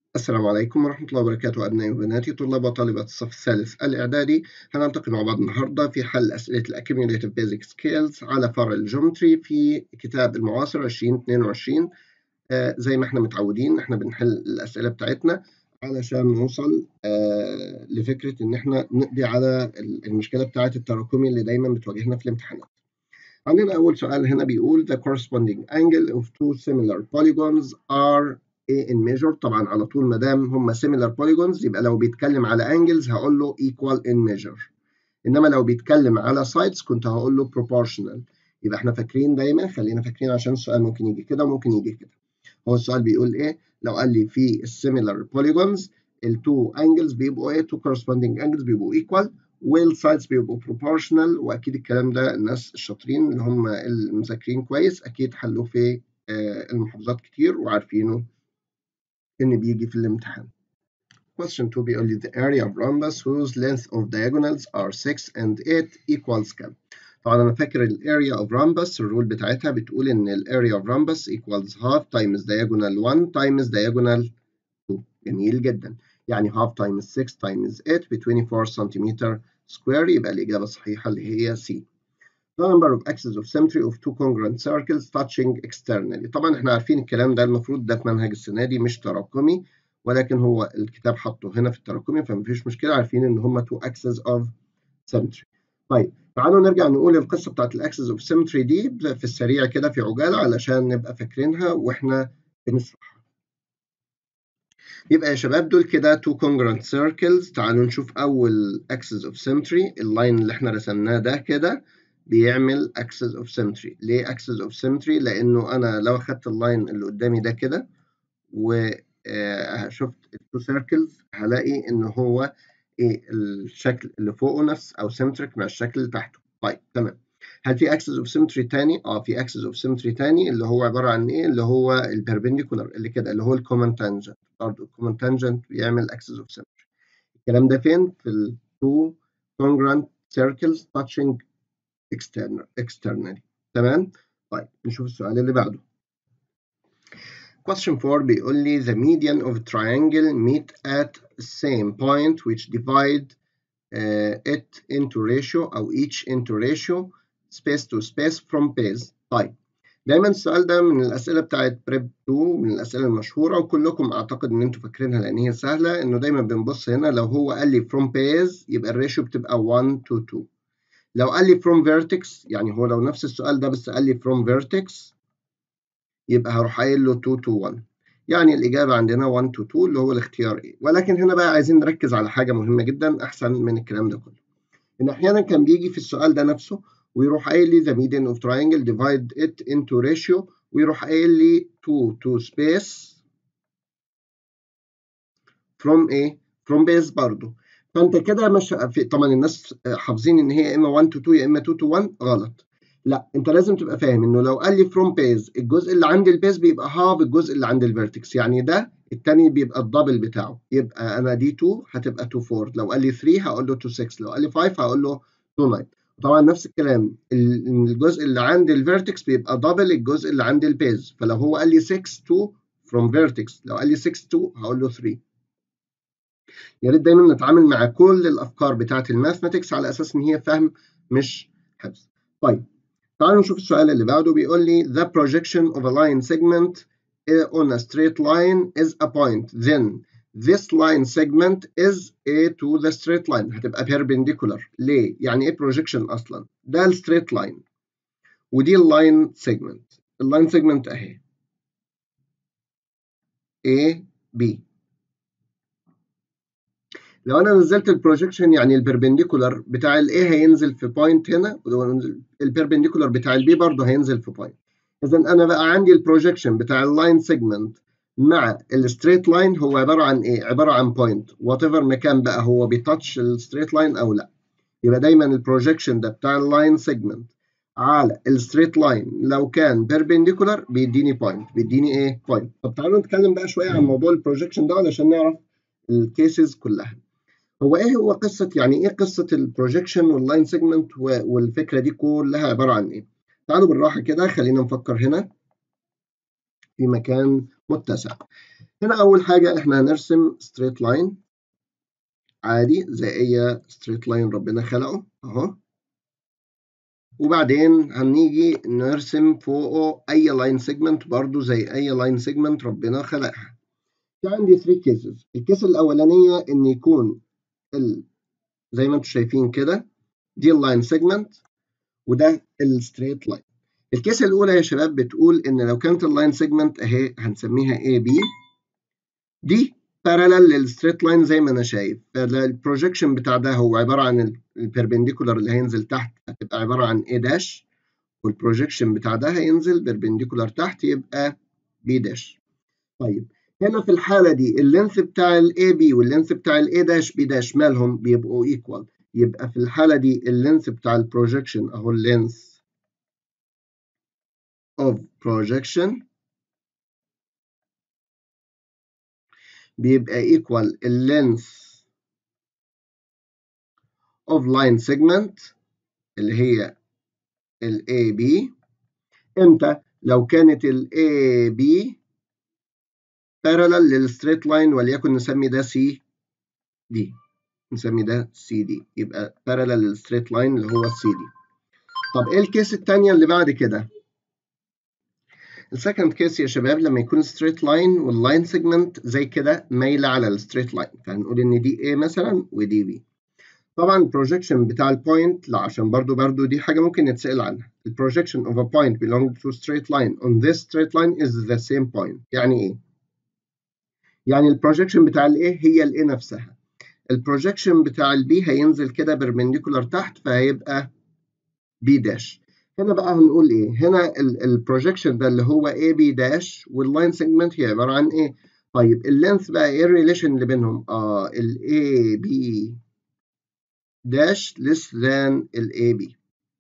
السلام عليكم ورحمة الله وبركاته أبنائي وبناتي طلاب وطالبات الصف الثالث الإعدادي هنلتقي مع بعض النهاردة في حل أسئلة الأكيميوليتيف بيزك سكيلز على فرع الجيومتري في كتاب المعاصر 2022 آه زي ما احنا متعودين احنا بنحل الأسئلة بتاعتنا علشان نوصل آه لفكرة إن احنا نقضي على المشكلة بتاعة التراكمي اللي دايما بتواجهنا في الامتحانات. عندنا أول سؤال هنا بيقول the corresponding angle of two similar polygons are A in measure طبعا على طول ما دام هم similar polygons يبقى لو بيتكلم على angles هقول له equal in measure إنما لو بيتكلم على sides كنت هقول له proportional يبقى احنا فاكرين دايما خلينا فاكرين عشان السؤال ممكن يجي كده وممكن يجي كده هو السؤال بيقول إيه لو قال لي في similar polygons ال two angles بيبقوا إيه two corresponding angles بيبقوا equal والسايدز بيبقوا proportional واكيد الكلام ده الناس الشاطرين اللي هم المذاكرين كويس اكيد حلوه في المحافظات كتير وعارفينه ان بيجي في الامتحان. Question 2 بيقول لي the area of rhombus whose length of diagonals are 6 and 8 equals كام؟ طبعا انا فاكر ال area of rhombus الرول بتاعتها بتقول ان ال area of rhombus equals half times diagonal 1 times diagonal 2 جميل جدا يعني half times 6 times 8 ب 24 سنتيمتر square يبقى الإجابة الصحيحة اللي هي C. The number of axes of symmetry of two congruent circles touching externally. طبعا احنا عارفين الكلام ده المفروض ده في منهج السنة دي مش تراكمي ولكن هو الكتاب حاطه هنا في التراكمي فمفيش مشكلة عارفين إن هما two axes of symmetry. طيب تعالوا نرجع نقول القصة بتاعت الأكسس of symmetry دي في السريع كده في عجالة علشان نبقى فاكرينها وإحنا بنشرحها. يبقى يا شباب دول كده two congruent circles تعالوا نشوف أول axis of symmetry اللاين اللي احنا رسمناه ده كده بيعمل axis of symmetry ليه axis of symmetry لأنه أنا لو أخدت اللاين اللي قدامي ده كده وشفت التو circles هلاقي إن هو إيه الشكل اللي فوقه نفس أو symmetric مع الشكل اللي تحته طيب تمام هل في axis of symmetry تاني؟ اه في axis of symmetry تاني اللي هو عبارة عن ايه؟ اللي هو البربنديكولار اللي كده اللي هو الكومن تانجنت برضه الكومن تانجنت بيعمل axis of symmetry الكلام ده فين؟ في ال two congruent circles touching external externally تمام؟ طيب نشوف السؤال اللي بعده Question 4 بيقول لي the median of triangle meet at same point which divide uh, it into ratio أو each into ratio space to space from base طيب دايما السؤال ده من الأسئلة بتاعت بريب 2 من الأسئلة المشهورة وكلكم أعتقد إن أنتوا فاكرينها لأن هي سهلة إنه دايما بنبص هنا لو هو قال لي from base يبقى الريشيو بتبقى 1 to 2 لو قال لي from vertex يعني هو لو نفس السؤال ده بس قال لي from vertex يبقى هروح قايل له 2 to 1 يعني الإجابة عندنا 1 to 2 اللي هو الاختيار إيه ولكن هنا بقى عايزين نركز على حاجة مهمة جدا أحسن من الكلام ده كله إن أحيانا كان بيجي في السؤال ده نفسه ويروح قايل لي the median of triangle divide it into ratio ويروح قايل لي 2 to space from ايه؟ from base برضه فانت كده مش في طبعا الناس حافظين ان هي يا اما 1 to 2 يا اما 2 to 1 غلط لا انت لازم تبقى فاهم انه لو قال لي from base الجزء اللي عند البيز بيبقى half الجزء اللي عند الفيرتكس يعني ده التاني بيبقى الدبل بتاعه يبقى انا دي 2 هتبقى 2 4 لو قال لي 3 هقول له 2 6 لو قال لي 5 هقول له 2 9 طبعا نفس الكلام الجزء اللي عند الفيرتكس بيبقى دبل الجزء اللي عند البيز فلو هو قال لي 6 2 from vertex لو قال لي 6 2 هقول له 3 يا ريت دايما نتعامل مع كل الافكار بتاعه الماثماتكس على اساس ان هي فهم مش حفظ طيب تعالوا نشوف السؤال اللي بعده بيقول لي the projection of a line segment on a straight line is a point then this line segment is a to the straight line هتبقى perpendicular ليه؟ يعني ايه projection اصلا؟ ده الستريت لاين ودي اللاين سيجمنت اللاين سيجمنت اهي A B لو انا نزلت البروجيكشن يعني البربنديكولار بتاع ال A هينزل في بوينت هنا البربنديكولار بتاع ال B برضه هينزل في بوينت اذا انا بقى عندي البروجيكشن بتاع اللاين سيجمنت مع الستريت لاين هو عباره عن ايه؟ عباره عن بوينت وات ايفر مكان بقى هو بيتاتش الستريت لاين او لا. يبقى دايما البروجيكشن ده بتاع اللاين سيجمنت على الستريت لاين لو كان بيربنديكولار بيديني بوينت بيديني ايه؟ بوينت. طب تعالوا نتكلم بقى شويه عن موضوع البروجيكشن ده علشان نعرف الكيسز كلها. هو ايه هو قصه يعني ايه قصه البروجيكشن واللاين سيجمنت والفكره دي كلها عباره عن ايه؟ تعالوا بالراحه كده خلينا نفكر هنا في مكان متسع هنا أول حاجة إحنا هنرسم ستريت لاين عادي زي أي ستريت لاين ربنا خلقه أهو وبعدين هنيجي نرسم فوقه أي لاين سيجمنت برضو زي أي لاين سيجمنت ربنا خلقها في عندي 3 كيسز الكيس الأولانية إن يكون ال... زي ما انتم شايفين كده دي اللاين سيجمنت وده الستريت لاين الكيس الأولى يا شباب بتقول إن لو كانت اللاين سيجمنت أهي هنسميها A B دي بارالل للستريت لاين زي ما أنا شايف البروجيكشن بتاع ده هو عبارة عن البربنديكولار اللي هينزل تحت هتبقى عبارة عن A داش والبروجيكشن بتاع ده هينزل بربنديكولار تحت يبقى B داش طيب هنا في الحالة دي اللينث بتاع ال AB واللينث بتاع ال A داش B داش مالهم بيبقوا equal يبقى في الحالة دي اللينث بتاع البروجيكشن أهو اللينث of projection بيبقى equal اللينث of line segment اللي هي ال AB امتى؟ لو كانت ال AB parallel للستريت لاين وليكن نسمي ده سي دي نسمي ده سي دي يبقى parallel للستريت لاين اللي هو السي دي طب ايه الكيس الثانيه اللي بعد كده السكند كيس يا شباب لما يكون ستريت لاين واللاين سيجمنت زي كده مايله على الستريت لاين فهنقول ان دي A مثلا ودي B طبعا البروجيكشن بتاع البوينت لا عشان برضو برضو دي حاجه ممكن نتسال عنها البروجيكشن of a point belonging to straight line on this straight line is the same point يعني ايه يعني البروجيكشن بتاع الايه هي الايه نفسها البروجيكشن بتاع البي هينزل كده بربنديكولار تحت فهيبقى بي داش هنا بقى هنقول ايه هنا البروجيكشن ده اللي هو اي بي داش واللاين سيجمنت هي عباره عن ايه طيب اللينث بقى ايه الريليشن اللي بينهم اه الاي بي داش less than الاي بي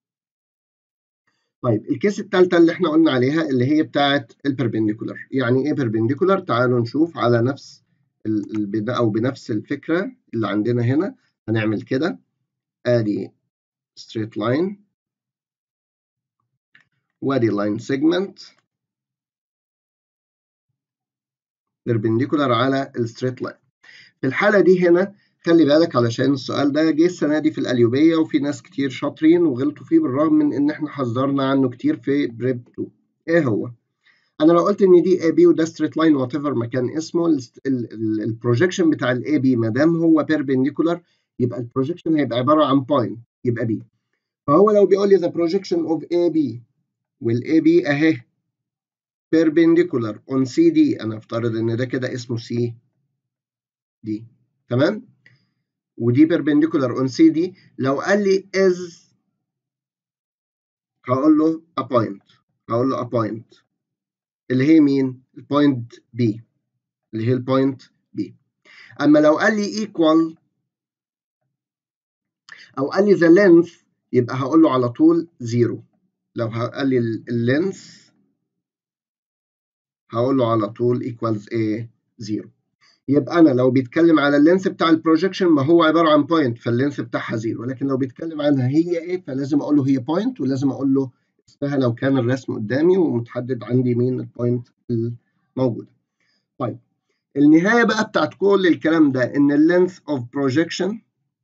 طيب الكيس الثالثه اللي احنا قلنا عليها اللي هي بتاعه البربنديكولار يعني ايه بربنديكولار تعالوا نشوف على نفس البناء او بنفس الفكره اللي عندنا هنا هنعمل كده ادي straight line وادي line segment perpendicular على الستريت لاين في الحالة دي هنا خلي بالك علشان السؤال ده جه السنة دي في القليوبية وفي ناس كتير شاطرين وغلطوا فيه بالرغم من إن إحنا حذرنا عنه كتير في بريب 2 إيه هو؟ أنا لو قلت إن دي اي بي وده ستريت لاين وات ايفر ما كان اسمه البروجيكشن بتاع الاي بي ما دام هو بيربنديكولار يبقى البروجيكشن هيبقى عبارة عن بوينت يبقى بي فهو لو بيقول لي the projection of AB والاي بي اهي perpendicular on CD انا افترض ان ده كده اسمه سي دي تمام ودي perpendicular on CD لو قال لي is هقول له a point هقول له a point اللي هي مين البوينت B اللي هي البوينت B اما لو قال لي equal او قال لي the length يبقى هقول له على طول زيرو لو قال لي اللينث هقول له على طول equals a 0 يبقى انا لو بيتكلم على اللينث بتاع البروجيكشن ما هو عباره عن بوينت فاللينث بتاعها 0 لكن لو بيتكلم عنها هي ايه فلازم اقول له هي بوينت ولازم اقول له اسمها لو كان الرسم قدامي ومتحدد عندي مين البوينت الموجوده طيب النهايه بقى بتاعت كل الكلام ده ان اللينث اوف بروجيكشن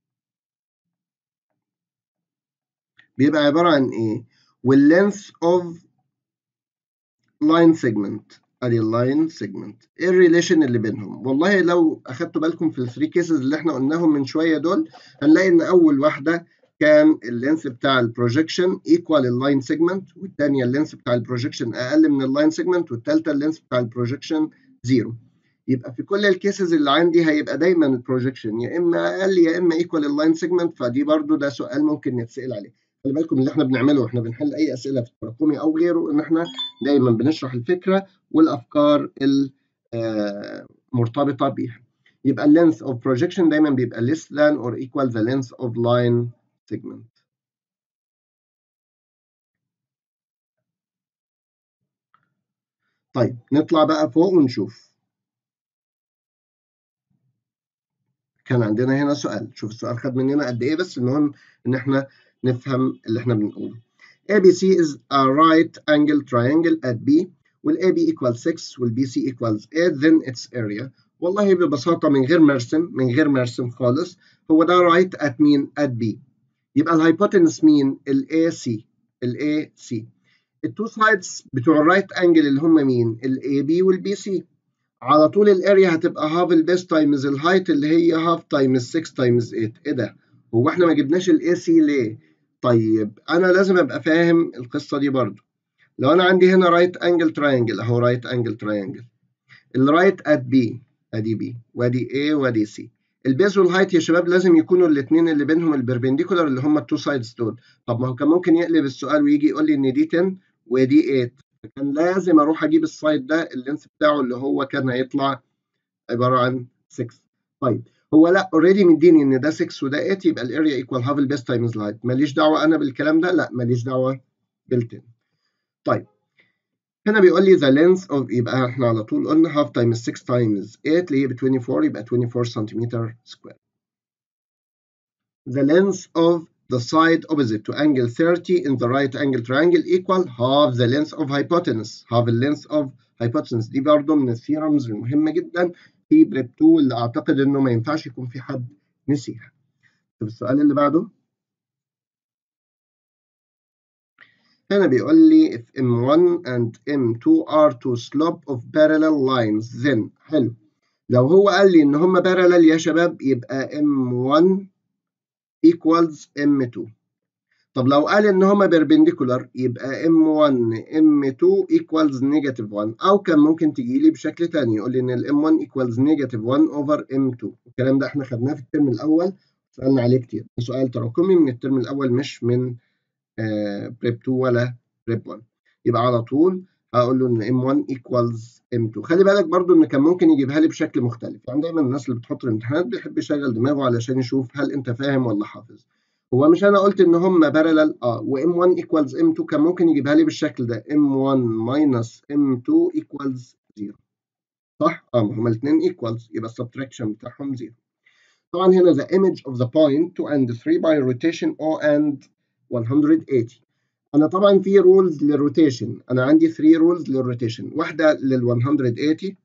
بيبقى عباره عن ايه واللينث اوف لاين سيجمنت ادي اللاين سيجمنت ايه الريليشن اللي بينهم والله لو اخدتوا بالكم في الثري كيسز اللي احنا قلناهم من شويه دول هنلاقي ان اول واحده كان اللينث بتاع البروجيكشن ايكوال اللاين سيجمنت والثانيه اللينث بتاع البروجيكشن اقل من اللاين سيجمنت والثالثه اللينث بتاع البروجيكشن زيرو يبقى في كل الكيسز اللي عندي هيبقى دايما البروجيكشن يا اما اقل يا اما ايكوال اللاين سيجمنت فدي برضو ده سؤال ممكن نتسال عليه خلي بالكم اللي احنا بنعمله واحنا بنحل اي اسئله في التراكمي او غيره ان احنا دايما بنشرح الفكره والافكار المرتبطه بيها يبقى length of projection دايما بيبقى less than or equal the length of line segment طيب نطلع بقى فوق ونشوف كان عندنا هنا سؤال شوف السؤال خد مننا قد ايه بس المهم ان احنا نفهم اللي احنا بنقوله ABC is a right angle triangle at B وال AB equals 6 وال BC equals 8 then its area والله ببساطة من غير مرسم من غير مرسم خالص هو ده right at مين at B يبقى الهايبوتنس مين ال AC ال AC التو سايدز بتوع الرايت انجل اللي هم مين ال AB وال BC على طول الاريا هتبقى هاف البيس تايمز الهايت اللي هي هاف تايمز 6 تايمز 8 ايه ده هو احنا ما جبناش الاي سي ليه طيب انا لازم ابقى فاهم القصه دي برضو لو انا عندي هنا رايت انجل تراينجل اهو رايت انجل تراينجل الرايت ات بي ادي بي وادي A وادي C البيز والهايت يا شباب لازم يكونوا الاثنين اللي بينهم البربنديكولار اللي هم التو سايدز دول طب ما هو كان ممكن يقلب السؤال ويجي يقول لي ان دي 10 ودي 8 فكان لازم اروح اجيب السايد ده اللينس بتاعه اللي هو كان هيطلع عباره عن 6 طيب هو لا اوريدي مديني ان ده 6 وده 8 يبقى الاريا ايكوال هاف البيس تايمز الهايت ماليش دعوه انا بالكلام ده لا ماليش دعوه بال 10 طيب هنا بيقول لي the length of يبقى احنا على طول قلنا half times 6 times 8 اللي هي ب 24 يبقى 24 سنتيمتر سكوير. The length of the side opposite to angle 30 in the right angle triangle equal half the length of hypotenuse half the length of hypotenuse دي برضه من الثيرمز المهمة جدا في بريب 2 اللي أعتقد إنه ما ينفعش يكون في حد نسيها. طب السؤال اللي بعده هنا بيقول لي if M1 and M2 are two slope of parallel lines then حلو لو هو قال لي إن هما parallel يا شباب يبقى M1 equals M2 طب لو قال إن هما perpendicular يبقى M1 M2 equals negative 1 أو كان ممكن تجي لي بشكل تاني يقول لي إن ال M1 equals negative 1 over M2 الكلام ده إحنا خدناه في الترم الأول سألنا عليه كتير سؤال تراكمي من الترم الأول مش من بريب 2 ولا بريب 1 يبقى على طول هقول له ان M1 equals M2 خلي بالك برضو ان كان ممكن يجيبها لي بشكل مختلف يعني دايما الناس اللي بتحط الامتحانات بيحب يشغل دماغه علشان يشوف هل انت فاهم ولا حافظ هو مش انا قلت ان هم بارلل اه و M1 equals M2 كان ممكن يجيبها لي بالشكل ده M1 minus M2 equals 0 صح؟ اه ما هما الاثنين equals يبقى السبتراكشن بتاعهم 0 طبعا هنا the image of the point 2 and 3 by rotation O and 180 انا طبعا في رولز للروتيشن انا عندي 3 رولز للروتيشن واحده لل 180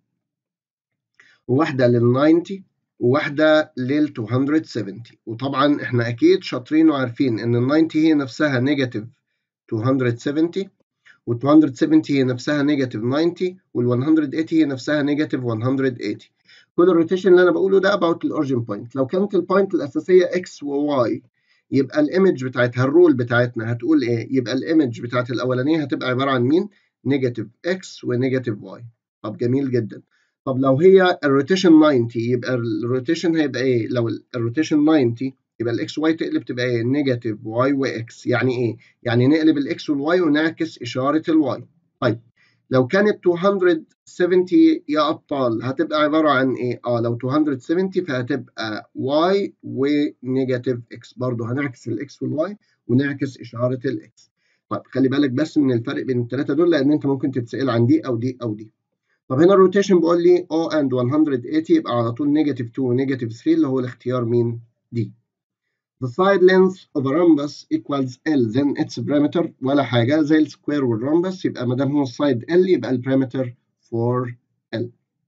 وواحده لل 90 وواحده لل 270 وطبعا احنا اكيد شاطرين وعارفين ان ال 90 هي نفسها نيجاتيف 270 وال 270 هي نفسها نيجاتيف 90 وال 180 هي نفسها نيجاتيف 180 كل الروتيشن اللي انا بقوله ده about الاوريجن بوينت لو كانت البوينت الاساسيه x و y يبقى الايمج بتاعتها الرول بتاعتنا هتقول ايه؟ يبقى الايمج بتاعت الاولانيه هتبقى عباره عن مين؟ نيجاتيف اكس ونيجاتيف واي. طب جميل جدا. طب لو هي الروتيشن 90 يبقى الروتيشن هيبقى ايه؟ لو الروتيشن 90 يبقى الاكس واي تقلب تبقى ايه؟ نيجاتيف واي واكس. يعني ايه؟ يعني نقلب الاكس والواي ونعكس اشاره الواي. طيب لو كانت 270 يا ابطال هتبقى عباره عن ايه؟ اه لو 270 فهتبقى y ونيجاتيف x برضه هنعكس الاكس والواي ونعكس اشاره الاكس. طيب خلي بالك بس من الفرق بين الثلاثه دول لان انت ممكن تتسال عن دي او دي او دي. طب هنا الروتيشن بيقول لي O and 180 يبقى على طول نيجاتيف 2 ونيجاتيف 3 اللي هو الاختيار مين؟ دي. The side length of a rhombus equals L then its perimeter ولا حاجة زي السكوير والرhombus يبقى ما دام هو السايد L يبقى البريمتر 4L.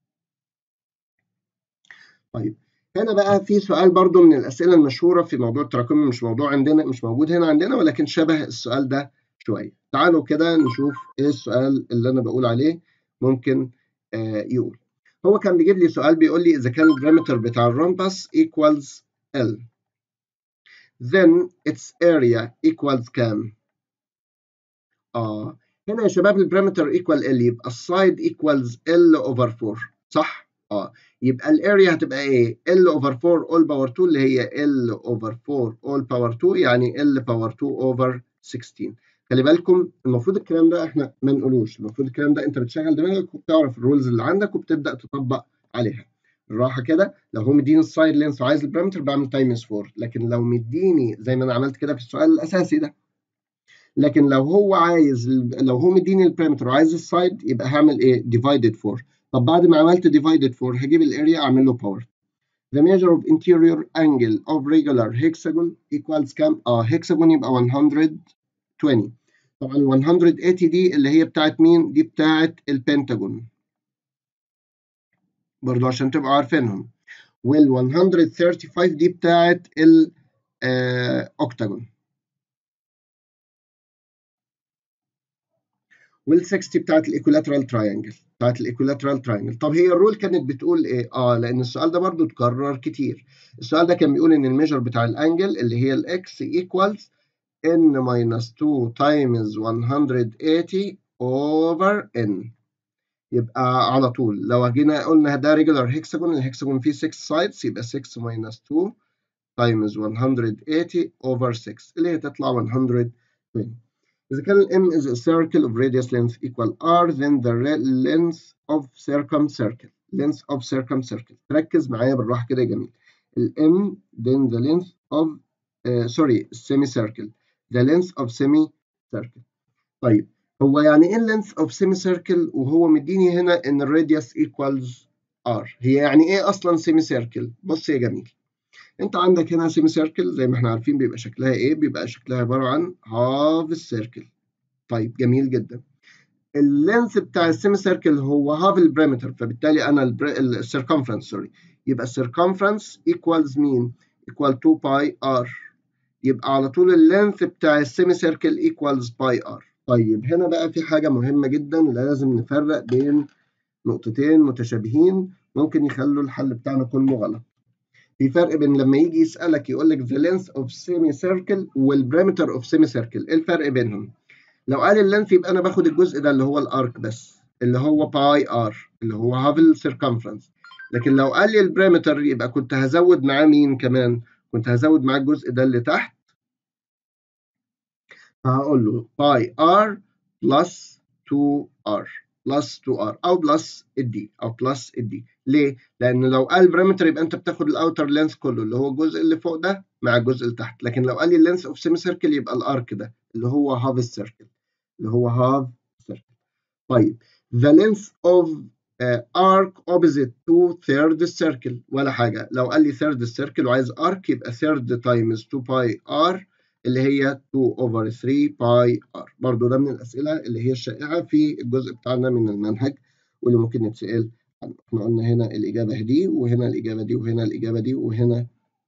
طيب هنا بقى في سؤال برضو من الأسئلة المشهورة في موضوع التراكمي مش موضوع عندنا مش موجود هنا عندنا ولكن شبه السؤال ده شوية. تعالوا كده نشوف إيه السؤال اللي أنا بقول عليه ممكن آه يقول. هو كان بيجيب لي سؤال بيقول لي إذا كان البريمتر بتاع الرhombus equals L then its area equals كام؟ آه هنا يا شباب البريمتر equal L يبقى السايد equals L over 4 صح؟ آه يبقى الاريا هتبقى إيه؟ L over 4 all power 2 اللي هي L over 4 all power 2 يعني L power 2 over 16 خلي بالكم المفروض الكلام ده احنا ما نقولوش المفروض الكلام ده انت بتشغل دماغك وبتعرف الرولز اللي عندك وبتبدا تطبق عليها بالراحه كده لو هو مديني السايد لينس وعايز البارامتر بعمل تايمز 4 لكن لو مديني زي ما انا عملت كده في السؤال الاساسي ده لكن لو هو عايز لو هو مديني البارامتر وعايز السايد يبقى هعمل ايه ديفايدد 4 طب بعد ما عملت ديفايدد 4 هجيب الاريا اعمل له باور The measure of interior angle of regular hexagon equals كام؟ اه hexagon يبقى 120 طبعا 180 دي اللي هي بتاعت مين؟ دي بتاعت البنتاجون برضو عشان تبقوا عارفينهم وال 135 دي بتاعت الاوكتاجون وال 60 بتاعت الايكولاترال تراينجل بتاعت الايكولاترال تراينجل طب هي الرول كانت بتقول ايه اه لان السؤال ده برضو اتكرر كتير السؤال ده كان بيقول ان الميجر بتاع الانجل اللي هي الاكس ايكوالز n minus 2 times 180 over n يبقى على طول لو جينا قلنا ده ريجولار هيكساجون الهيكساجون فيه 6 سايدز يبقى 6 minus 2 times 180 over 6 اللي هي تطلع 120 إذا كان m is a circle of radius length equal r then the length of circumcircle length of circumcircle ركز معايا بالراحة كده يا جميل ال m then the length of uh, sorry semicircle the length of semicircle طيب هو يعني ايه length of semicircle وهو مديني هنا ان radius equals r هي يعني ايه اصلا semicircle بص يا جميل انت عندك هنا semicircle زي ما احنا عارفين بيبقى شكلها ايه بيبقى شكلها عباره عن half circle طيب جميل جدا اللينث بتاع السيمي سيركل هو هاف البريمتر فبالتالي انا السيركمفرنس سوري يبقى السيركمفرنس ايكوالز مين؟ ايكوال 2 باي ار يبقى على طول اللينث بتاع السيمي سيركل ايكوالز باي ار طيب هنا بقى في حاجه مهمه جدا لازم نفرق بين نقطتين متشابهين ممكن يخلوا الحل بتاعنا كله غلط في فرق بين لما يجي يسالك يقول لك the length of semicircle والبريمتر of semicircle ايه الفرق بينهم؟ لو قال اللينث يبقى انا باخد الجزء ده اللي هو الارك بس اللي هو باي ار اللي هو هافل سيركمفرنس لكن لو قال لي البريمتر يبقى كنت هزود معاه مين كمان كنت هزود معاه الجزء ده اللي تحت فهقول له باي ار بلس 2 ار بلس 2 ار او بلس الدي او بلس الدي ليه؟ لان لو قال بريمتر يبقى انت بتاخد الاوتر لينث كله اللي هو الجزء اللي فوق ده مع الجزء اللي تحت لكن لو قال لي اللينث اوف سيمي سيركل يبقى الارك ده اللي هو هاف السيركل اللي هو هاف سيركل طيب the length of uh, arc opposite to third circle ولا حاجه لو قال لي third circle وعايز arc يبقى third times 2 pi r اللي هي 2 over 3 pi r برضو ده من الاسئله اللي هي الشائعه في الجزء بتاعنا من المنهج واللي ممكن نتسال عنه احنا قلنا هنا الاجابه دي وهنا الاجابه دي وهنا الاجابه دي وهنا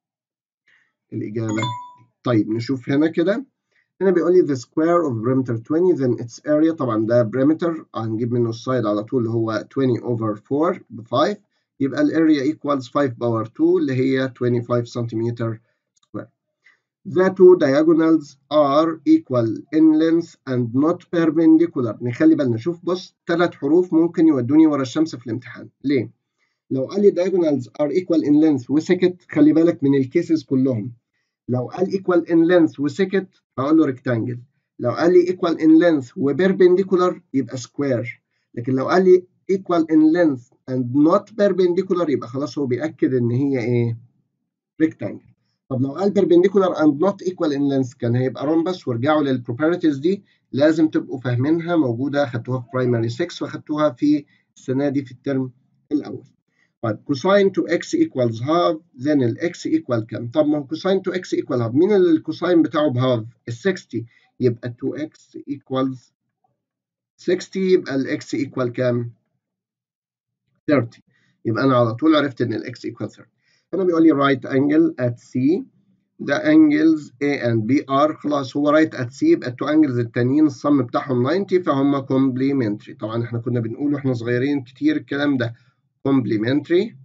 الاجابه طيب نشوف هنا كده هنا بيقول لي the square of perimeter 20 then its area طبعا ده perimeter هنجيب منه السايد على طول اللي هو 20 over 4 ب 5 يبقى الاريا equals 5 power 2 اللي هي 25 سنتيمتر square. The two diagonals are equal in length and not perpendicular. نخلي بالنا شوف بص ثلاث حروف ممكن يودوني ورا الشمس في الامتحان. ليه؟ لو قال لي diagonals are equal in length وسكت خلي بالك من الكيسز كلهم. لو قال equal in length وسكت هقول له rectangle لو قال لي equal in length وperpendicular يبقى square لكن لو قال لي equal in length and not perpendicular يبقى خلاص هو بيأكد إن هي إيه rectangle طب لو قال perpendicular and not equal in length كان هيبقى rhombus وارجعوا للبروبرتيز دي لازم تبقوا فاهمينها موجودة خدتوها في برايمري 6 وخدتوها في السنة دي في الترم الأول طيب cosine to x equals half then ال x equal كام؟ طب ما هو cosine to x equal half مين اللي الكوساين بتاعه بهاف؟ ال 60 يبقى 2x equals 60 يبقى ال x equal كام؟ 30 يبقى أنا على طول عرفت إن ال x equal 30 هنا بيقول لي right angle at C the angles A and B are خلاص هو right at C يبقى التو angles التانيين الصم بتاعهم 90 فهم complementary طبعا احنا كنا بنقول واحنا صغيرين كتير الكلام ده complementary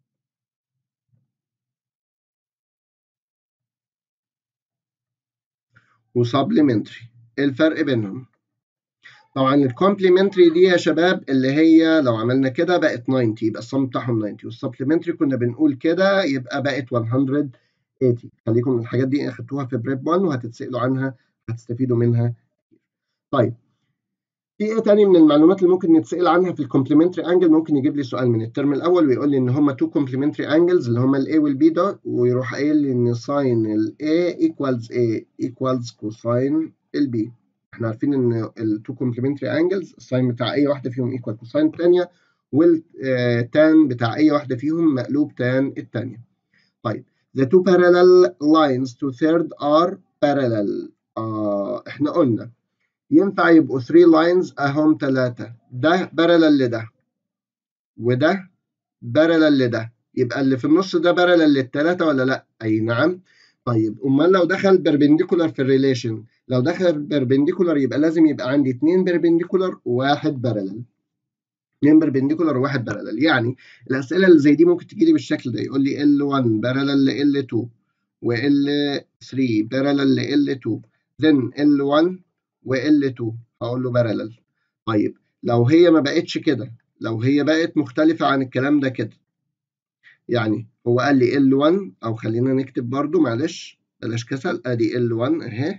وsupplementary ايه الفرق بينهم طبعا الكومبليمنتري دي يا شباب اللي هي لو عملنا كده بقت 90 يبقى الصم بتاعهم 90 والسبلمنتري كنا بنقول كده يبقى بقت 180 خليكم الحاجات دي اخدتوها في بريب 1 وهتتسالوا عنها هتستفيدوا منها طيب في ايه تاني من المعلومات اللي ممكن نتسال عنها في الكومبلمنتري انجل ممكن يجيب لي سؤال من الترم الاول ويقول لي ان هما تو كومبلمنتري انجلز اللي هما الاي والبي ده ويروح قايل لي ان ساين الاي ايكوالز اي ايكوالز كوساين البي احنا عارفين ان التو كومبلمنتري انجلز الساين بتاع اي واحده فيهم ايكوال كوساين الثانيه والتان بتاع اي واحده فيهم مقلوب تان الثانيه طيب the two parallel lines to third are parallel آه احنا قلنا ينفع يبقوا 3 لاينز اهم ثلاثة ده بارلل لده وده بارلل لده يبقى اللي في النص ده بارلل للثلاثة ولا لا؟ أي نعم طيب أمال لو دخل بيربنديكولار في الريليشن لو دخل بيربنديكولار يبقى لازم يبقى عندي اتنين بيربنديكولار وواحد بارلل اتنين بيربنديكولار وواحد بارلل يعني الأسئلة اللي زي دي ممكن تجي لي بالشكل ده يقول لي L1 بارلل ل L2 و L3 بارلل ل L2 then L1 و L2 هقول له بارلل طيب لو هي ما بقتش كده لو هي بقت مختلفة عن الكلام ده كده يعني هو قال لي L1 أو خلينا نكتب برضو معلش بلاش كسل أدي L1 أهي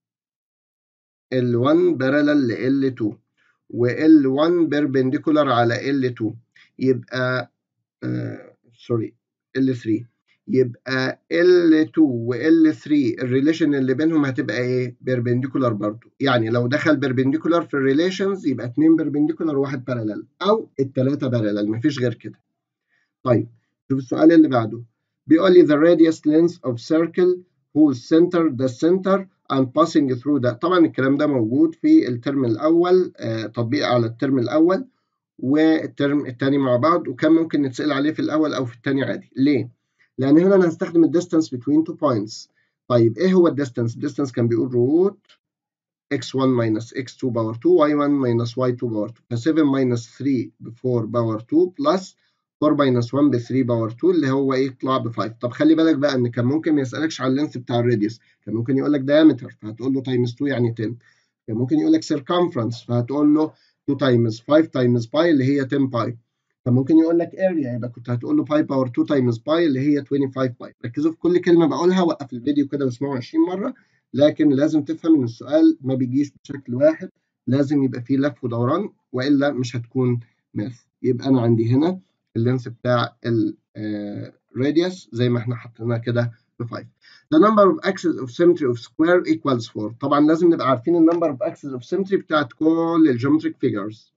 L1 بارلل ل L2 و L1 بيربنديكولار على L2 يبقى آه سوري L3 يبقى L2 و L3 الريليشن اللي بينهم هتبقى ايه؟ بيربنديكولار برضو يعني لو دخل بيربنديكولار في الريليشنز يبقى اتنين بيربنديكولار وواحد بارلل أو التلاتة بارلل مفيش غير كده طيب شوف السؤال اللي بعده بيقول لي the radius length of circle whose center the center and passing through ده طبعا الكلام ده موجود في الترم الأول آه تطبيق على الترم الأول والترم الثاني مع بعض وكان ممكن نتسأل عليه في الأول أو في الثاني عادي ليه؟ لأن هنا أنا هستخدم ال distance between two points طيب إيه هو ال distance؟ ال distance كان بيقول root x1 minus x2 باور 2 y1 minus y2 باور 2 ف 7 minus 3 ب 4 باور 2 plus 4 minus 1 ب 3 باور 2 اللي هو ايه يطلع ب 5 طب خلي بالك بقى ان كان ممكن ما يسالكش على اللينث بتاع الراديوس كان ممكن يقول لك diameter فهتقول له times 2 يعني 10 كان ممكن يقول لك circumference فهتقول له 2 times 5 times pi اللي هي 10 باي كان ممكن يقول لك area يبقى كنت هتقول له pi باور 2 times pi اللي هي 25 باي ركزوا في كل كلمه بقولها وقف الفيديو كده واسمعوا 20 مره لكن لازم تفهم ان السؤال ما بيجيش بشكل واحد لازم يبقى فيه لف ودوران والا مش هتكون ماث يبقى انا عندي هنا اللينس بتاع الراديوس زي ما احنا حطيناه كده ب 5 The number of axes of symmetry of square equals 4 طبعا لازم نبقى عارفين ال number of axes of symmetry بتاعت كل الجيومتريك figures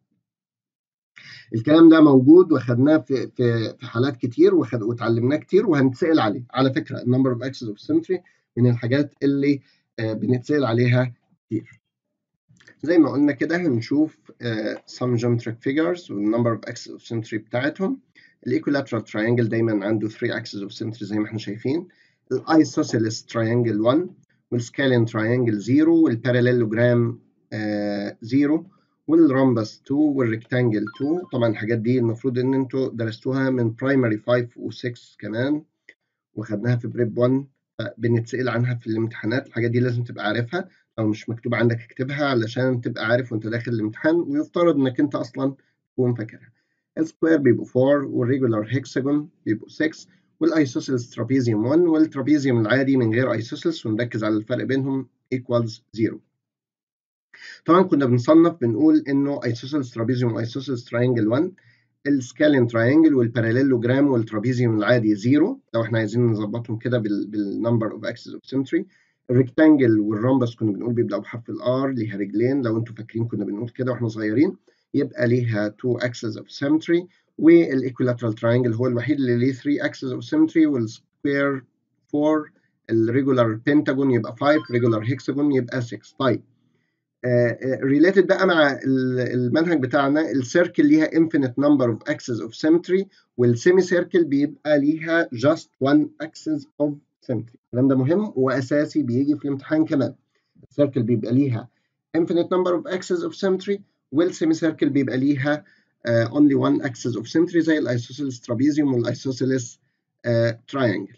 الكلام ده موجود واخدناه في في في حالات كتير واتعلمناه كتير وهنتسال عليه على فكره ال number of axes of symmetry من الحاجات اللي آه بنتسال عليها كتير زي ما قلنا كده هنشوف uh, some geometric figures وال number of axes of symmetry بتاعتهم الايكولاترال triangle دايما عنده 3 axes of symmetry زي ما احنا شايفين الايسوسيلس triangle 1 والسكالين triangle 0 والباراليلوجرام 0 والرامبس 2 والريكتانجل 2 طبعا الحاجات دي المفروض ان انتوا درستوها من برايمري 5 و6 كمان وخدناها في بريب 1 بنتسأل عنها في الامتحانات الحاجات دي لازم تبقى عارفها لو مش مكتوب عندك اكتبها علشان تبقى عارف وانت داخل الامتحان ويفترض انك انت اصلا تكون فاكرها السكوير بيبقوا 4 والريجولار هيكساجون بيبقوا 6 والايسوسيلس ترابيزيوم 1 والترابيزيوم العادي من غير ايسوسيلس ونركز على الفرق بينهم equals 0 طبعا كنا بنصنف بنقول انه ايسوسيلس ترابيزيوم وايسوسيلس تراينجل 1 السكالين تراينجل والباراليلوجرام والترابيزيوم العادي 0 لو احنا عايزين نظبطهم كده بالنمبر اوف اكسس اوف سيمتري الريكتانجل والرامبس كنا بنقول بيبداوا بحرف الار ليها رجلين لو انتوا فاكرين كنا بنقول كده واحنا صغيرين يبقى ليها 2 axes of symmetry والايكولاترال تراينجل هو الوحيد اللي ليه 3 axes of symmetry والسكوير 4 الريجولار بنتاجون يبقى 5 ريجولار هيكساجون يبقى 6 طيب ريليتد uh, بقى مع المنهج بتاعنا السيركل ليها infinite number of axes of symmetry والسيمي سيركل بيبقى ليها just one axis of symmetry الكلام ده مهم واساسي بيجي في الامتحان كمان السيركل بيبقى ليها infinite number of axes of symmetry والسيمي سيركل بيبقى ليها uh, only one axis of symmetry زي الايسوسيلس ترابيزيوم والايسوسيلس تراينجل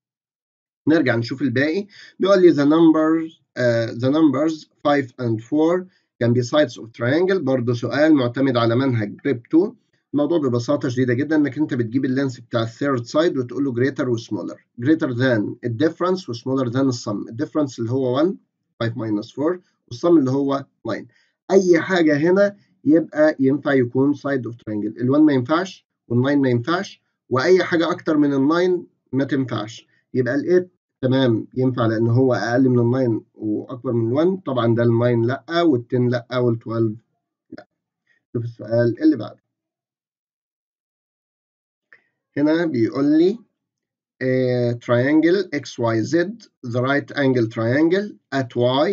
نرجع نشوف الباقي بيقول لي the numbers uh, the numbers 5 and 4 can be sides of triangle برضه سؤال معتمد على منهج بريب 2 الموضوع ببساطة شديدة جدا انك انت بتجيب اللينس بتاع الثيرد سايد وتقول له greater و smaller greater than الديفرنس و smaller than السم الديفرنس اللي هو 1 5 minus 4 والسم اللي هو 9 اي حاجة هنا يبقى ينفع يكون side of triangle ال 1 ما ينفعش وال 9 ما ينفعش واي حاجة اكتر من ال 9 ما تنفعش يبقى ال 8 تمام ينفع لان هو اقل من ال 9 واكبر من ال 1 طبعا ده ال 9 لا وال 10 لا وال 12 لا شوف السؤال اللي بعده هنا بيقول لي uh, triangle XYZ the right angle triangle at Y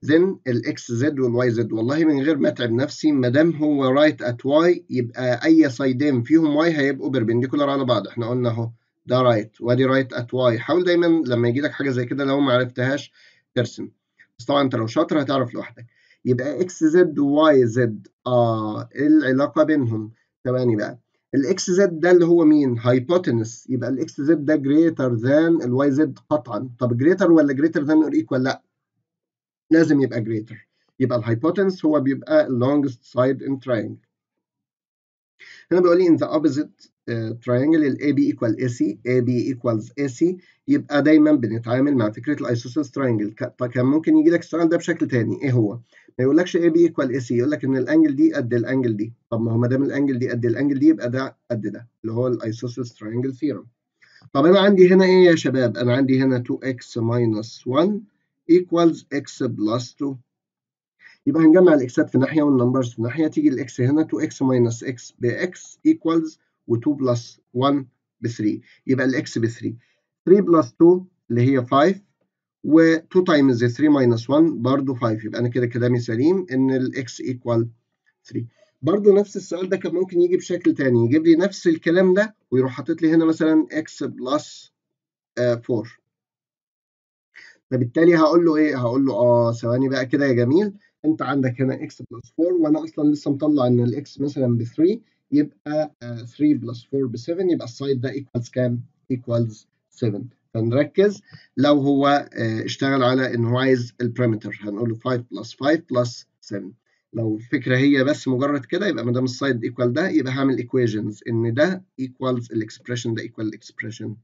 then الاكس زد والواي زد والله من غير ما اتعب نفسي ما دام هو رايت ات واي يبقى اي سايدين فيهم واي هيبقوا بيربنديكولار على بعض احنا قلنا اهو ده رايت وادي رايت ات واي حاول دايما لما يجي لك حاجه زي كده لو ما عرفتهاش ترسم بس طبعا انت لو شاطر هتعرف لوحدك يبقى اكس زد وواي زد اه ايه العلاقه بينهم ثواني بقى الاكس زد ده اللي هو مين هايبوتنس يبقى الاكس زد ده جريتر ذان الواي زد قطعا طب جريتر ولا جريتر ذان اور ايكوال لا لازم يبقى جريتر يبقى الهايبوتنس هو بيبقى longest side in triangle هنا بيقول لي in the opposite uh, triangle ال AB equal AC AB equals AC يبقى دايما بنتعامل مع فكرة الايسوسيلس تراينجل كان ممكن يجي لك السؤال ده بشكل تاني ايه هو؟ ما يقولكش AB equal AC يقول لك ان الانجل دي قد الانجل دي طب ما هو ما دام الانجل دي قد الانجل دي يبقى ده قد ده اللي هو الايسوسيلس تراينجل ثيورم طب انا عندي هنا ايه يا شباب؟ انا عندي هنا 2x minus 1 equals x plus 2 يبقى هنجمع الاكسات في ناحيه والنمبرز في ناحيه تيجي الاكس هنا 2x minus x بx equals و2 plus 1 ب 3 يبقى الاكس ب 3 3 plus 2 اللي هي 5 و 2 times 3 minus 1 برضه 5 يبقى انا كده كلامي سليم ان الاكس equal 3 برضه نفس السؤال ده كان ممكن يجي بشكل تاني يجيب لي نفس الكلام ده ويروح حاطط لي هنا مثلا x plus 4 فبالتالي هقول له ايه؟ هقول له اه ثواني بقى كده يا جميل انت عندك هنا x بلس 4 وانا اصلا لسه مطلع ان الاكس مثلا ب 3 يبقى 3 بلس 4 ب 7 يبقى السايد ده ايكوالز كام؟ ايكوالز 7 فنركز لو هو اشتغل على ان هو عايز البارامتر هنقول له 5 بلس 5 بلس 7 لو الفكره هي بس مجرد كده يبقى ما دام السايد ايكوال ده يبقى هعمل ايكويشنز ان ده ايكوالز الاكسبريشن ده ايكوال الاكسبريشن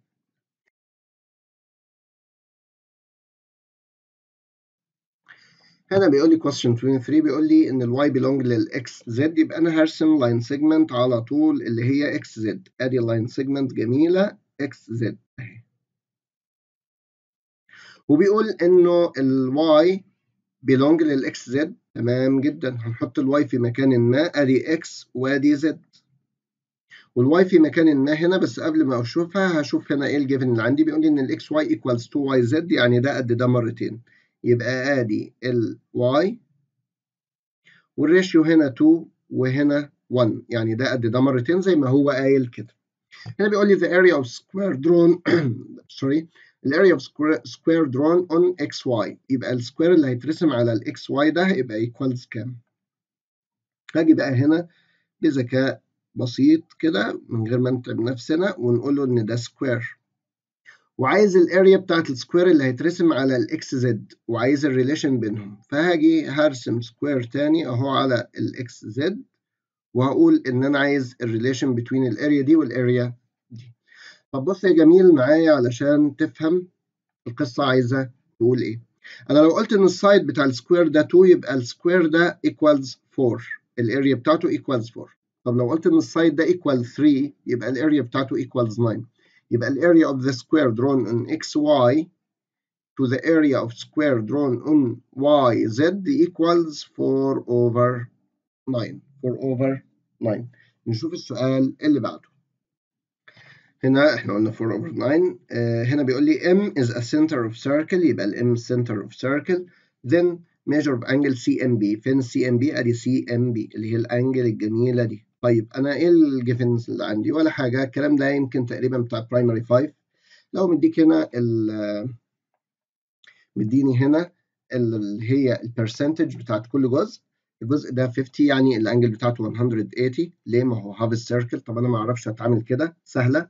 هنا بيقول لي question 23 بيقول لي ان الواي belong للاكس زد يبقى انا هرسم لاين سيجمنت على طول اللي هي اكس زد ادي لاين سيجمنت جميله اكس زد اهي وبيقول انه الواي belong للاكس زد تمام جدا هنحط الواي في مكان ما ادي اكس وادي زد والواي في مكان ما هنا بس قبل ما اشوفها هشوف هنا ايه الجيفن اللي عندي بيقول لي ان الاكس واي equals 2 واي زد يعني ده قد ده مرتين يبقى ادي ال y والريشيو هنا 2 وهنا 1 يعني ده قد ده مرتين زي ما هو قايل كده هنا بيقول لي the area of square drawn sorry ال area of square, square drawn on xy يبقى السكوير اللي هيترسم على ال xy ده هيبقى equals كام هاجي بقى هنا بذكاء بسيط كده من غير ما نتعب نفسنا ونقول له ان ده سكوير وعايز الاريا بتاعت السكوير اللي هيترسم على الاكس زد وعايز الريليشن بينهم فهاجي هرسم سكوير تاني اهو على الاكس زد وهقول ان انا عايز الريليشن بين الاريا دي والاريا دي طب بص يا جميل معايا علشان تفهم القصه عايزه تقول ايه انا لو قلت ان السايد بتاع السكوير ده 2 يبقى السكوير ده equals 4 الاريا بتاعته equals 4 طب لو قلت ان السايد ده equal 3 يبقى الاريا بتاعته equals 9 يبقى ال area of the square drawn on xy to the area of square drawn on yz equals 4 over 9 4 over 9 نشوف السؤال اللي بعده هنا احنا قلنا 4 over 9 uh, هنا بيقول لي m is a center of circle يبقى ال m center of circle then measure of angle CMB فين CMB ادي CMB اللي هي الانجل الجميله دي طيب انا ايه الجيفنز اللي عندي ولا حاجه الكلام ده يمكن تقريبا بتاع برايمري 5 لو مديك هنا ال مديني هنا اللي هي البرسنتج بتاعت كل جزء الجزء ده 50 يعني الانجل بتاعته 180 ليه ما هو هاف السيركل طب انا ما اعرفش اتعامل كده سهله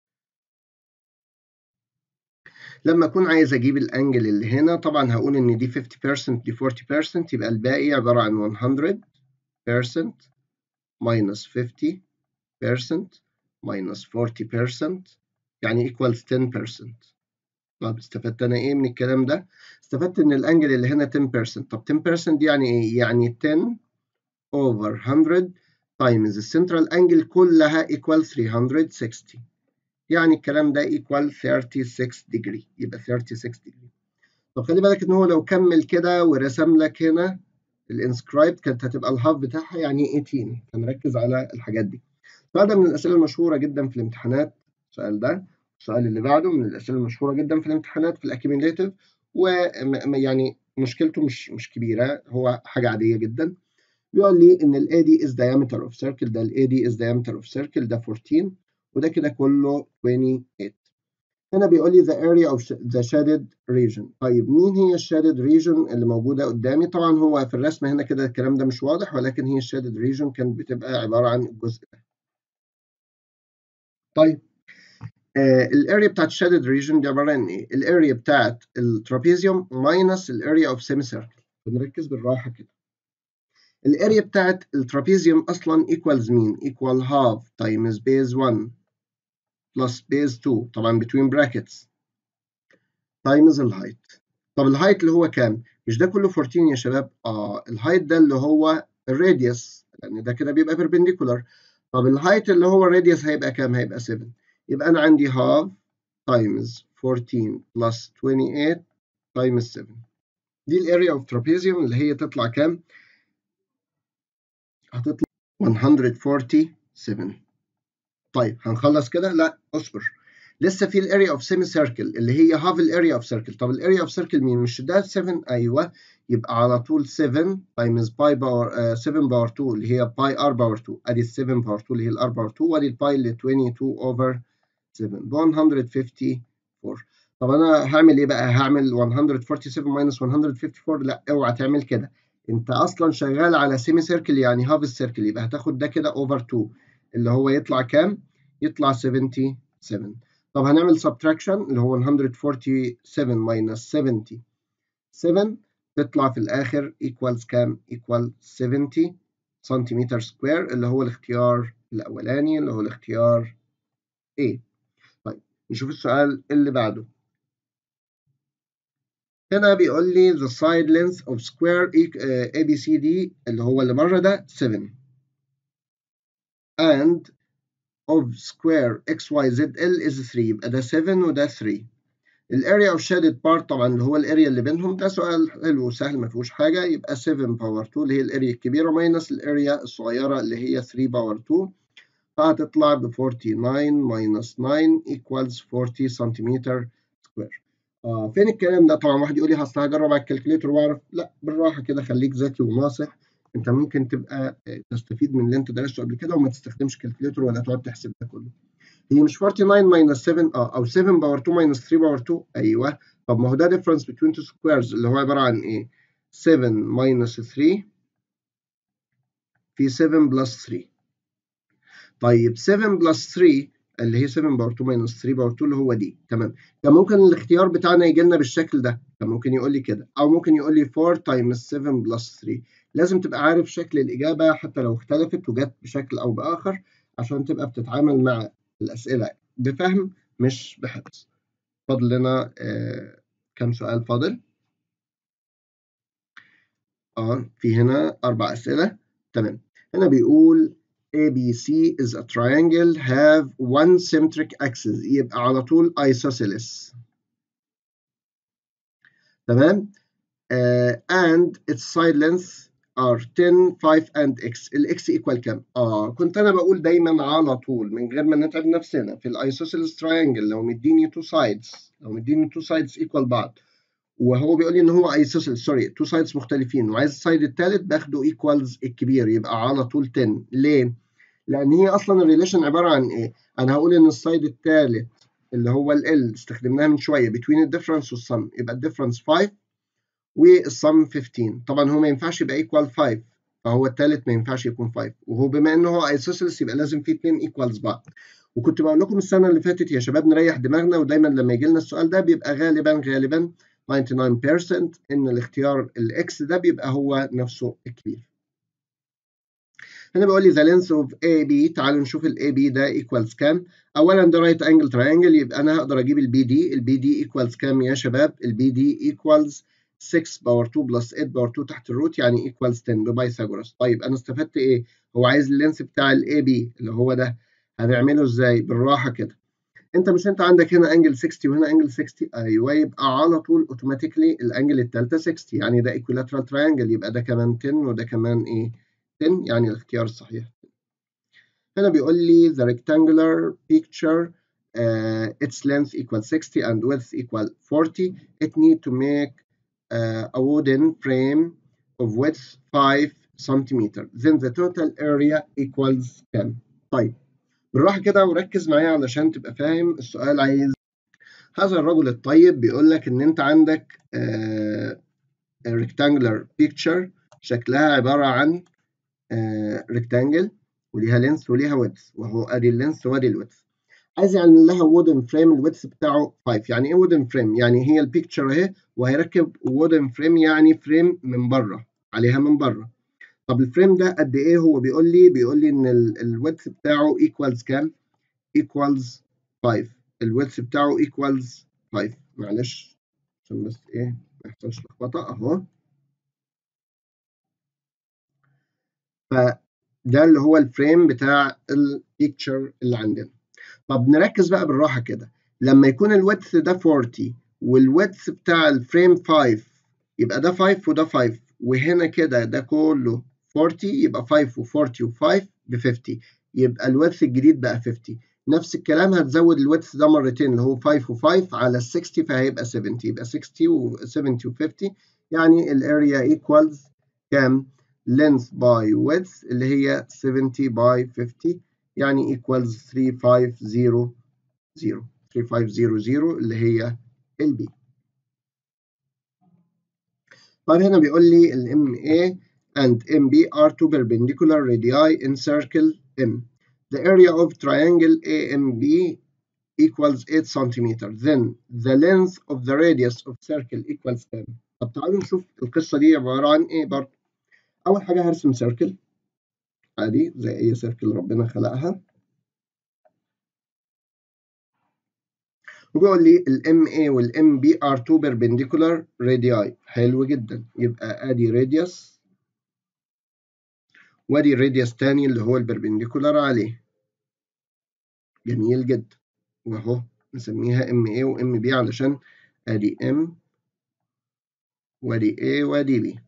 لما اكون عايز اجيب الانجل اللي هنا طبعا هقول ان دي 50% دي 40% يبقى الباقي عباره عن 100% minus 50% minus 40% يعني equals 10% طب استفدت انا ايه من الكلام ده؟ استفدت ان الانجل اللي هنا 10% طب 10% دي يعني ايه؟ يعني 10 over 100 times السنترال انجل كلها equal 360 يعني الكلام ده equal 36 degree يبقى 36 degree طب خلي بالك ان هو لو كمل كده ورسم لك هنا الانسكرايب كانت هتبقى الهاف بتاعها يعني 18 فنركز على الحاجات دي السؤال ده من الاسئله المشهوره جدا في الامتحانات السؤال ده السؤال اللي بعده من الاسئله المشهوره جدا في الامتحانات في الاكيميليتيف ويعني مشكلته مش مش كبيرة هو حاجة عادية جدا بيقول لي إن ال AD is diameter of circle ده ال AD is diameter of circle ده 14 وده كده كله 28 هنا بيقول لي the area of the shaded region طيب مين هي shaded region اللي موجودة قدامي طبعا هو في الرسم هنا كده الكلام ده مش واضح ولكن هي shaded region كانت بتبقى عبارة عن الجزء ده طيب آه الاريا بتاعت shaded region دي عبارة عن ايه؟ الاريا بتاعت الترابيزيوم minus الاريا of semicircle بنركز بالراحة كده الاريا بتاعت الترابيزيوم اصلا equals مين؟ equal half times base 1 plus base 2 طبعا between brackets times الهايت طب الهايت اللي هو كام؟ مش ده كله 14 يا شباب؟ اه الهايت ده اللي هو الراديوس لان ده كده بيبقى perpendicular طب الهايت اللي هو الراديوس هيبقى كام؟ هيبقى 7 يبقى انا عندي half times 14 plus 28 times 7 دي الاريا اوف trapezium اللي هي تطلع كام؟ هتطلع 147 طيب هنخلص كده؟ لا اصبر لسه في الاريا اوف سيمي سيركل اللي هي هاف الاريا اوف سيركل طب الاريا اوف سيركل مين؟ مش ده 7 ايوه يبقى على طول 7 تايمز باي باور 7 باور 2 اللي هي باي ار باور 2 ادي ال 7 باور 2 اللي هي الار باور 2 وادي الباي اللي 22 اوفر 7 ب 154 طب انا هعمل ايه بقى؟ هعمل 147 ماينس 154 لا اوعى تعمل كده انت اصلا شغال على سيمي سيركل يعني هاف السيركل يبقى هتاخد ده كده اوفر 2 اللي هو يطلع كام؟ يطلع 77 طب هنعمل subtraction اللي هو 147 minus 70 7 تطلع في الآخر equals كام؟ equal 70 سنتيمتر سكوير اللي هو الاختيار الأولاني اللي هو الاختيار A. طيب نشوف السؤال اللي بعده. هنا بيقول لي the side length of square ABCD اللي هو اللي بره ده 7 and of square XYZL is 3 يبقى ده 7 وده 3 الاريا اوف شادد بارت طبعا اللي هو الاريا اللي بينهم ده سؤال حلو وسهل ما فيهوش حاجه يبقى 7 باور 2 اللي هي الاريا الكبيره ماينس الاريا الصغيره اللي هي 3 باور 2 فهتطلع ب 49 ماينس 9 equals 40 سنتيمتر سكوير آه فين الكلام ده طبعا واحد يقول لي هصل هجرب على الكالكليتر واعرف لا بالراحه كده خليك ذكي وناصح انت ممكن تبقى تستفيد من اللي انت درسته قبل كده وما تستخدمش كالكوليتر ولا تقعد تحسب ده كله هي مش 49 ماينس 7 اه او 7 باور 2 ماينس 3 باور 2 ايوه طب ما هو ده ديفرنس بين تو سكويرز اللي هو عباره عن ايه 7 ماينس 3 في 7 بلس 3 طيب 7 بلس 3 اللي هي 7 باور 2 ماينس 3 باور 2 اللي هو دي تمام كان ممكن الاختيار بتاعنا يجي لنا بالشكل ده كان ممكن يقول لي كده او ممكن يقول لي 4 تايمز 7 بلس 3 لازم تبقى عارف شكل الإجابة حتى لو اختلفت وجت بشكل أو بآخر عشان تبقى بتتعامل مع الأسئلة بفهم مش بحفظ. فاضل لنا آه كم سؤال فاضل؟ اه في هنا أربع أسئلة تمام هنا بيقول ABC is a triangle have one symmetric axis يبقى على طول isosceles تمام uh, and its side length are 10 5 and x الاكس ايكوال كام؟ اه كنت انا بقول دايما على طول من غير ما نتعب نفسنا في الايسوسيلس تراينجل لو مديني تو سايدز لو مديني تو سايدز ايكوال بعض وهو بيقول لي ان هو ايسوسيلس سوري تو سايدز مختلفين وعايز السايد الثالث باخده ايكوالز الكبير يبقى على طول 10 ليه؟ لان هي اصلا الريليشن عباره عن ايه؟ انا هقول ان السايد الثالث اللي هو ال L استخدمناها من شويه between الديفرنس والسم يبقى الديفرنس 5 والصم 15 طبعا هو ما ينفعش يبقى ايكوال 5 فهو الثالث ما ينفعش يكون 5 وهو بما ان هو ايسوسيلس يبقى لازم في اثنين ايكوالز بعض وكنت بقول لكم السنه اللي فاتت يا شباب نريح دماغنا ودايما لما يجي لنا السؤال ده بيبقى غالبا غالبا 99% ان الاختيار الاكس ده بيبقى هو نفسه الكبير هنا بيقول لي the length of AB تعالوا نشوف ال AB ده equals كام اولا ده right angle triangle يبقى انا هقدر eجيب ال BD ال BD equals كام يا شباب ال BD equals 6 باور 2 بلس 8 باور 2 تحت الروت يعني ايكوالز 10 ببايثاغورس طيب انا استفدت ايه؟ هو عايز اللينس بتاع الاي بي اللي هو ده هنعمله ازاي؟ بالراحه كده انت مش انت عندك هنا انجل 60 وهنا انجل 60 ايوه يبقى على طول اوتوماتيكلي الانجل الثالثه 60 يعني ده ايكولاترال تراينجل يبقى ده كمان 10 وده كمان ايه؟ 10 يعني الاختيار الصحيح هنا بيقول لي the rectangular picture uh, its length equal 60 and width equal 40 it need to make uh, a wooden frame of width 5 centimeter then the total area equals كام طيب بالراحة كده وركز معايا علشان تبقى فاهم السؤال عايز هذا الرجل الطيب بيقول لك إن أنت عندك uh, rectangular picture شكلها عبارة عن uh, rectangle وليها لينث وليها width وهو ادي اللينث وادي الويدث عايز يعمل لها wooden frame الويدث بتاعه 5 يعني ايه wooden frame يعني هي البيكتشر اهي وهيركب wooden frame يعني فريم من بره عليها من بره طب الفريم ده قد ايه هو بيقول لي بيقول لي ان الويدث بتاعه equals كام equals 5 الويدث بتاعه equals 5 معلش عشان بس ايه ما يحصلش لخبطه اهو فده اللي هو الفريم بتاع البيكتشر اللي عندنا طب نركز بقى بالراحه كده لما يكون الويدث ده 40 والويدث بتاع الفريم 5 يبقى ده 5 وده 5 وهنا كده ده كله 40 يبقى 5 و40 و5 ب 50 يبقى الويدث الجديد بقى 50 نفس الكلام هتزود الويدث ده مرتين اللي هو 5 و5 على ال 60 فهيبقى 70 يبقى 60 و70 و50 يعني الاريا ايكوالز كام؟ length by width اللي هي 70 by 50 يعني equals 3500 3500 اللي هي البي طيب هنا بيقول لي ال MA and MB are two perpendicular radii in circle M. The area of triangle AMB equals 8 centimeter. Then the length of the radius of circle equals 10. طب تعالوا نشوف القصة دي عبارة عن إيه برضه. أول حاجة هرسم سيركل عادي زي أي سيركل ربنا خلقها. وبيقول لي ال MA وال MB are two perpendicular radii حلو جدا يبقى ادي radius وادي radius تاني اللي هو البربنديكولار عليه جميل جدا واهو نسميها MA و MB علشان ادي M وادي A وادي B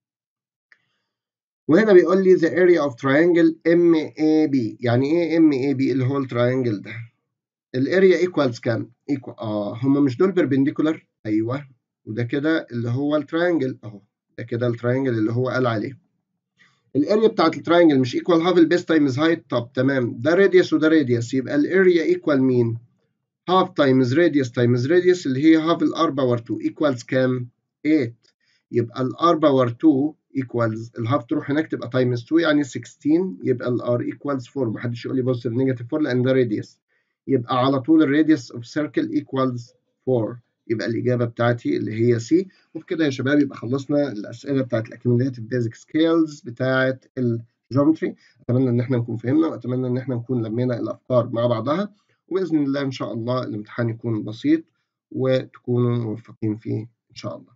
وهنا بيقول لي the area of triangle MAB يعني ايه MAB اللي هو التراينجل ده الاريا ايكوالز كام؟ ايكوال اه هما مش دول بيربنديكولار؟ ايوه وده كده اللي هو التراينجل اهو ده كده التراينجل اللي هو قال عليه. الاريا بتاعت التراينجل مش ايكوال هاف البيس تايمز هايت طب تمام ده راديوس وده راديوس يبقى الاريا ايكوال مين؟ هاف تايمز راديوس تايمز راديوس اللي هي هاف الار باور 2 ايكوالز كام؟ 8 يبقى الار باور 2 ايكوالز الهاف تروح هناك تبقى تايمز 2 يعني 16 يبقى الار ايكوالز 4 محدش يقول لي بوزيتيف نيجاتيف 4 لان ده راديوس يبقى على طول الراديوس اوف سيركل ايكوالز 4 يبقى الاجابه بتاعتي اللي هي سي وبكده يا شباب يبقى خلصنا الاسئله بتاعت الاكيوميليتيف بيزك سكيلز بتاعت الجيومتري اتمنى ان احنا نكون فهمنا واتمنى ان احنا نكون لمينا الافكار مع بعضها وباذن الله ان شاء الله الامتحان يكون بسيط وتكونوا موفقين فيه ان شاء الله